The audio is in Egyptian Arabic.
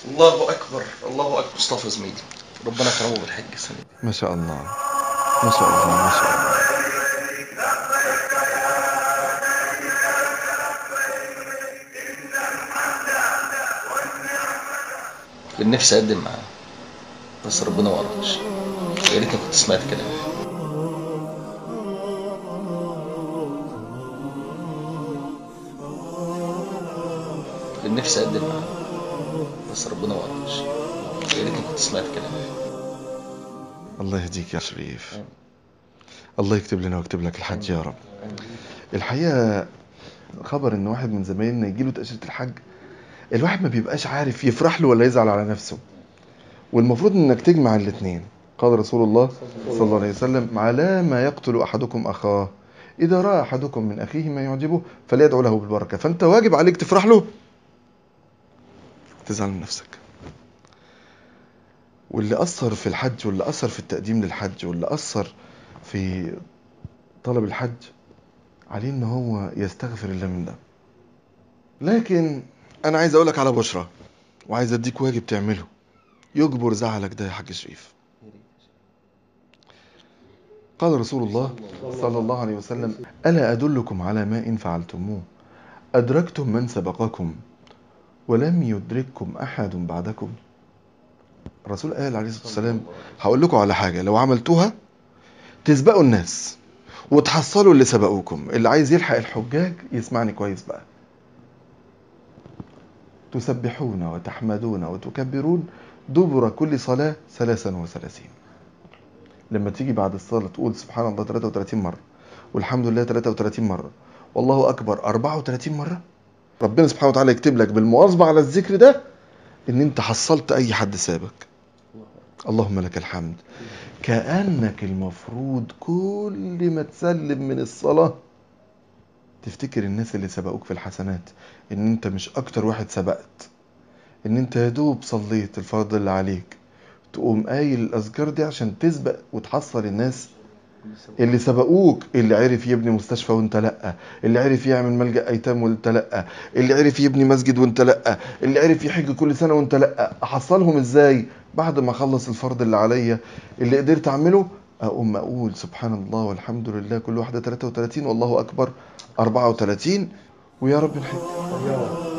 الله اكبر الله اكبر مصطفى زميلي ربنا كرمه بالحج السنه دي ما شاء الله ما شاء الله ما شاء الله كان نفسي اقدم معاه بس ربنا ما قدرش يا ريتني كنت سمعت كلامه كان نفسي اقدم معاه بس ربنا ما قدرش يا ريتني كنت سمعت كلامه الله يهديك يا شريف الله يكتب لنا ويكتب لك الحج يا رب الحقيقة خبر ان واحد من زمايلنا يجيله تأشيرة الحج الواحد ما بيبقاش عارف يفرح له ولا يزعل على نفسه والمفروض انك تجمع الاثنين قال رسول الله صلى الله عليه وسلم على ما يقتل احدكم اخاه اذا راى احدكم من اخيه ما يعجبه فليدعو له بالبركه فانت واجب عليك تفرح له تزعل من نفسك واللي اثر في الحج واللي اثر في التقديم للحج واللي اثر في طلب الحج عليه ان هو يستغفر الله من ده لكن انا عايز اقولك على بشرى وعايز اديك واجب تعمله يجبر زعلك ده يا حاج شريف قال رسول الله صلى الله عليه وسلم الا ادلكم على ما ان فعلتموه ادركتم من سبقكم ولم يدرككم احد بعدكم الرسول قال عليه الصلاه والسلام هقول لكم على حاجه لو عملتوها تسبقوا الناس وتحصلوا اللي سبقوكم اللي عايز يلحق الحجاج يسمعني كويس بقى تسبحون وتحمدون وتكبرون دبر كل صلاة ثلاثا وثلاثين لما تيجي بعد الصلاة تقول سبحان الله 33 مرة والحمد لله 33 مرة والله أكبر 34 مرة ربنا سبحانه وتعالى يكتب لك بالمواظبة على الذكر ده إن أنت حصلت أي حد سابك اللهم لك الحمد كأنك المفروض كل ما تسلم من الصلاة تفتكر الناس اللي سبقوك في الحسنات ان انت مش اكتر واحد سبقت ان انت يا دوب صليت الفرض اللي عليك تقوم قايل الاذكار دي عشان تسبق وتحصل الناس اللي سبقوك اللي عرف يبني مستشفى وانت لا اللي عرف يعمل ملجأ ايتام وانت لا اللي عرف يبني مسجد وانت لا اللي عرف يحج كل سنه وانت لا احصلهم ازاي بعد ما اخلص الفرض اللي عليا اللي قدرت اعمله اقوم اقول سبحان الله والحمد لله كل واحده 33 والله اكبر 34 ويا رب الحج